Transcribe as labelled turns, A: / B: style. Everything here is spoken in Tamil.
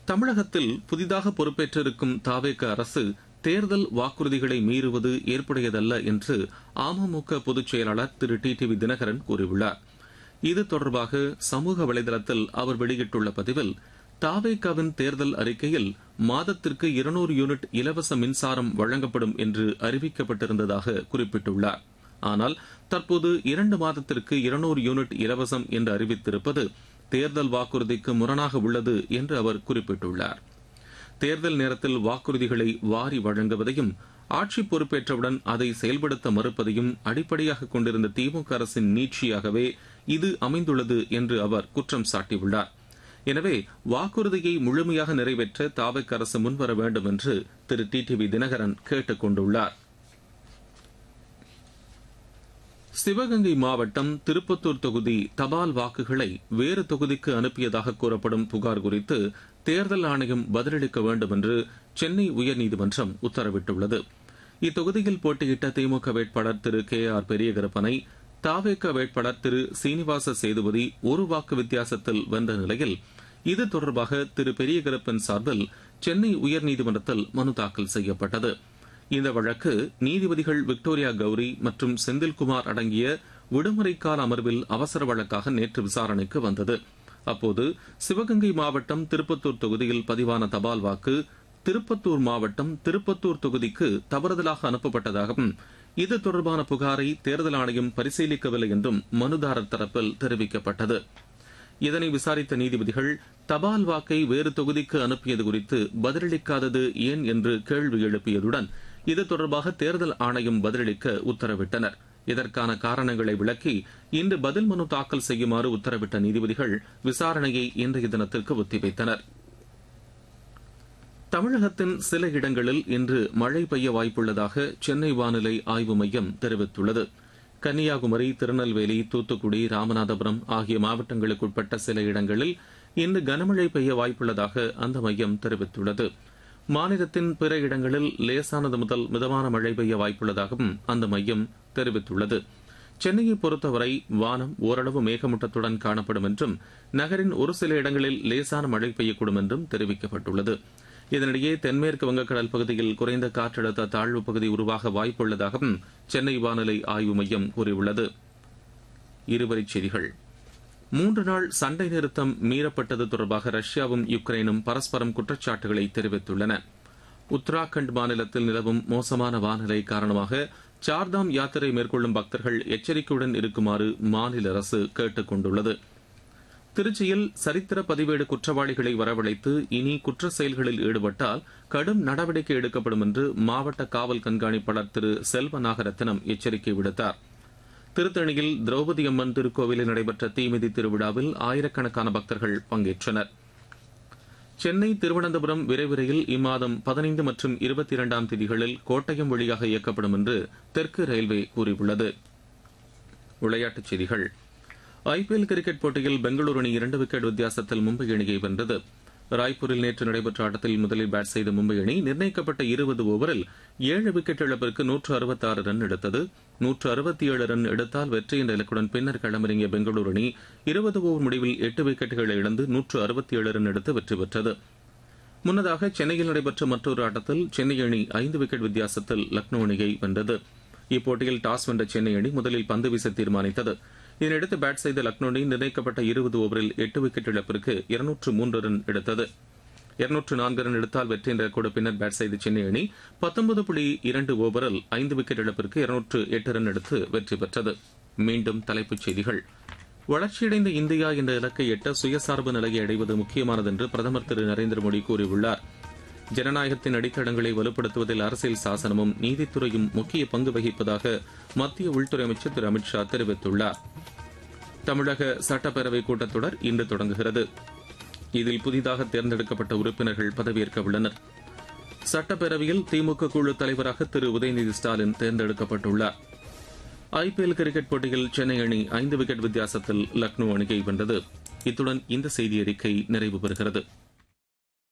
A: தமிழகத்தில் புதிதாக பொறுப்பேற்றிருக்கும் தாவேக அரசு தேர்தல் வாக்குறுதிகளை மீறுவது ஏற்புடையதல்ல என்று அமமுக பொதுச் செயலாளர் Thiru T T V Dhinakaran கூறியுள்ளார் இது தொடர்பாக சமூக வலைதளத்தில் அவர் வெளியிட்டுள்ள பதிவில் தாவேகாவின் தேர்தல் அறிக்கையில் மாதத்திற்கு இருநூறு யூனிட் இலவச மின்சாரம் வழங்கப்படும் என்று அறிவிக்கப்பட்டிருந்ததாக குறிப்பிட்டுள்ளார் ஆனால் தற்போது இரண்டு மாதத்திற்கு இருநூறு யூனிட் இலவசம் என்று அறிவித்திருப்பது தேர்தல் வாக்குறுதிக்கு முரணாக உள்ளது என்று அவர் குறிப்பிட்டுள்ளார் தேர்தல் நேரத்தில் வாக்குறுதிகளை வாரி வழங்குவதையும் ஆட்சி பொறுப்பேற்றவுடன் அதை செயல்படுத்த மறுப்பதையும் அடிப்படையாக கொண்டிருந்த திமுக அரசின் நீட்சியாகவே இது அமைந்துள்ளது என்று அவர் குற்றம் சாட்டியுள்ளார் எனவே வாக்குறுதியை முழுமையாக நிறைவேற்ற தாவக் அரசு முன்வர வேண்டும் என்று Thiru T T V Dhinakaran கேட்டுக் கொண்டுள்ளார் சிவகங்கை மாவட்டம் திருப்பத்தூர் தொகுதி தபால் வாக்குகளை வேறு தொகுதிக்கு அனுப்பியதாக கூறப்படும் புகார் குறித்து தேர்தல் ஆணையம் பதிலளிக்க வேண்டும் என்று சென்னை உயர்நீதிமன்றம் உத்தரவிட்டுள்ளது இத்தொகுதியில் போட்டியிட்ட திமுக வேட்பாளர் திரு கே ஆர் பெரியகருப்பனை தாவேக வேட்பாளர் திரு சீனிவாச சேதுபதி ஒரு வாக்கு வித்தியாசத்தில் வென்ற நிலையில் இது தொடர்பாக திரு பெரியகருப்பன் சார்பில் சென்னை உயர்நீதிமன்றத்தில் மனு தாக்கல் செய்யப்பட்டது இந்த வழக்கு நீதிபதிகள் விக்டோரியா கௌரி மற்றும் செந்தில்குமார் அடங்கிய விடுமுறை கால அமர்வில் அவசர வழக்காக நேற்று விசாரணைக்கு வந்தது அப்போது சிவகங்கை மாவட்டம் திருப்பத்தூர் தொகுதியில் பதிவான தபால் வாக்கு திருப்பத்தூர் மாவட்டம் திருப்பத்தூர் தொகுதிக்கு தவறுதலாக அனுப்பப்பட்டதாகவும் இது தொடர்பான புகாரை தேர்தல் ஆணையம் பரிசீலிக்கவில்லை என்றும் மனுதாரர் தரப்பில் தெரிவிக்கப்பட்டது இதனை விசாரித்த நீதிபதிகள் தபால் வாக்கை வேறு தொகுதிக்கு அனுப்பியது குறித்து பதிலளிக்காதது ஏன் என்று கேள்வி எழுப்பியதுடன் இது தொடர்பாக தேர்தல் ஆணையம் பதிலளிக்க உத்தரவிட்டனர் இதற்கான காரணங்களை விளக்கி இன்று பதில் மனு தாக்கல் செய்யுமாறு உத்தரவிட்ட நீதிபதிகள் விசாரணையை இன்றைய தினத்திற்கு ஒத்திவைத்தனர் தமிழகத்தின் சில இடங்களில் இன்று மழை பெய்ய வாய்ப்புள்ளதாக சென்னை வானிலை ஆய்வு மையம் தெரிவித்துள்ளது கன்னியாகுமரி திருநெல்வேலி தூத்துக்குடி ராமநாதபுரம் ஆகிய மாவட்டங்களுக்குட்பட்ட சில இடங்களில் இன்று கனமழை பெய்ய வாய்ப்புள்ளதாக அந்த மையம் தெரிவித்துள்ளது மாநிலத்தின் பிற இடங்களில் லேசானது முதல் மிதமான மழை பெய்ய வாய்ப்புள்ளதாகவும் அந்த மையம் தெரிவித்துள்ளது சென்னையை பொறுத்தவரை வானம் ஓரளவு மேகமூட்டத்துடன் காணப்படும் என்றும் நகரின் ஒரு சில இடங்களில் லேசான மழை பெய்யக்கூடும் என்றும் தெரிவிக்கப்பட்டுள்ளது இதனிடையே தென்மேற்கு வங்கக்கடல் பகுதியில் குறைந்த காற்றழுத்த தாழ்வு பகுதி உருவாக வாய்ப்புள்ளதாகவும் சென்னை வானிலை ஆய்வு மையம் கூறியுள்ளது இருவரிச் செய்திகள் மூன்று நாள் சண்டை நிறுத்தம் மீறப்பட்டது தொடர்பாக ரஷ்யாவும் யுக்ரைனும் பரஸ்பரம் குற்றச்சாட்டுகளை தெரிவித்துள்ளன உத்தராகண்ட் மாநிலத்தில் நிலவும் மோசமான வானிலை காரணமாக சார்தாம் யாத்திரை மேற்கொள்ளும் பக்தர்கள் எச்சரிக்கையுடன் இருக்குமாறு மாநில அரசு கேட்டுக் கொண்டுள்ளது திருச்சியில் சரித்திர பதிவேடு குற்றவாளிகளை வரவழைத்து இனி குற்ற செயல்களில் ஈடுபட்டால் கடும் நடவடிக்கை எடுக்கப்படும் என்று மாவட்ட காவல் கண்காணிப்பாளர் திரு செல்வ நாகரத்னம் எச்சரிக்கை விடுத்தார் திருத்தணியில் திரௌபதி அம்மன் திருக்கோவிலில் நடைபெற்ற தீமிதி திருவிழாவில் ஆயிரக்கணக்கான பக்தர்கள் பங்கேற்றனர் சென்னை திருவனந்தபுரம் விரைவு ரயில் இம்மாதம் பதினைந்து மற்றும் இருபத்தி இரண்டாம் தேதிகளில் கோட்டயம் வழியாக இயக்கப்படும் என்று தெற்கு ரயில்வே கூறியுள்ளது விளையாட்டுச் செய்திகள் ஐபிஎல் கிரிக்கெட் போட்டியில் பெங்களூரு அணி இரண்டு விக்கெட் வித்தியாசத்தில் மும்பை அணியை வென்றது ராய்ப்பூரில் நேற்று நடைபெற்ற ஆட்டத்தில் முதலில் பேட் செய்த மும்பை அணி நிர்ணயிக்கப்பட்ட இருபது ஓவரில் ஏழு விக்கெட் இழப்பிற்கு நூற்று அறுபத்தாறு ரன் எடுத்தது நூற்று அறுபத்தி ஏழு ரன் எடுத்தால் வெற்றி என்ற இலக்குடன் பின்னர் களமிறங்கிய பெங்களூரு அணி இருபது ஓவர் முடிவில் எட்டு விக்கெட்டுகளை இழந்து நூற்று அறுபத்தி ஏழு ரன் எடுத்து வெற்றி பெற்றது முன்னதாக சென்னையில் நடைபெற்ற மற்றொரு ஆட்டத்தில் சென்னை அணி ஐந்து விக்கெட் வித்தியாசத்தில் லக்னோ அணியை வென்றது இப்போட்டியில் டாஸ் வென்ற சென்னை அணி முதலில் பந்து வீச தீர்மானித்தது இதனையடுத்து பேட் செய்த லக்னோ அணி நிர்ணயிக்கப்பட்ட இருபது ஓவரில் எட்டு விக்கெட் இழப்பிற்கு இருநூற்று மூன்று ரன் எடுத்தது இருநூற்று நான்கு ரன் எடுத்தால் வெற்றி என்ற கூட பின்னர் பேட் செய்த சென்னை அணி பத்தொன்பது புள்ளி இரண்டு ஓவரில் ஐந்து விக்கெட் இழப்பிற்கு இருநூற்று எட்டு ரன் எடுத்து வெற்றி பெற்றது மீண்டும் தலைப்புச் செய்திகள் வளர்ச்சியடைந்த இந்தியா என்ற இலக்கை எட்ட சுயசார்பு நிலையை அடைவது முக்கியமானது என்று பிரதமர் திரு நரேந்திர மோடி கூறியுள்ளார் ஜனநாயகத்தின் அடித்தளங்களை வலுப்படுத்துவதில் அரசியல் சாசனமும் நீதித்துறையும் முக்கிய பங்கு வகிப்பதாக மத்திய உள்துறை அமைச்சர் திரு அமித்ஷா தெரிவித்துள்ளார் தமிழக சட்டப்பேரவை கூட்டத்தொடர் இன்று தொடங்குகிறது இதில் புதிதாக தேர்ந்தெடுக்கப்பட்ட உறுப்பினர்கள் பதவியேற்க உள்ளனர் சட்டப்பேரவையில் திமுக குழு தலைவராக திரு உதயநிதி ஸ்டாலின் தேர்ந்தெடுக்கப்பட்டுள்ளார் ஐபிஎல் கிரிக்கெட் போட்டியில் சென்னை அணி ஐந்து விக்கெட் வித்தியாசத்தில் லக்னோ அணியை வென்றது இத்துடன் இந்த செய்தி அறிக்கை நிறைவு பெறுகிறது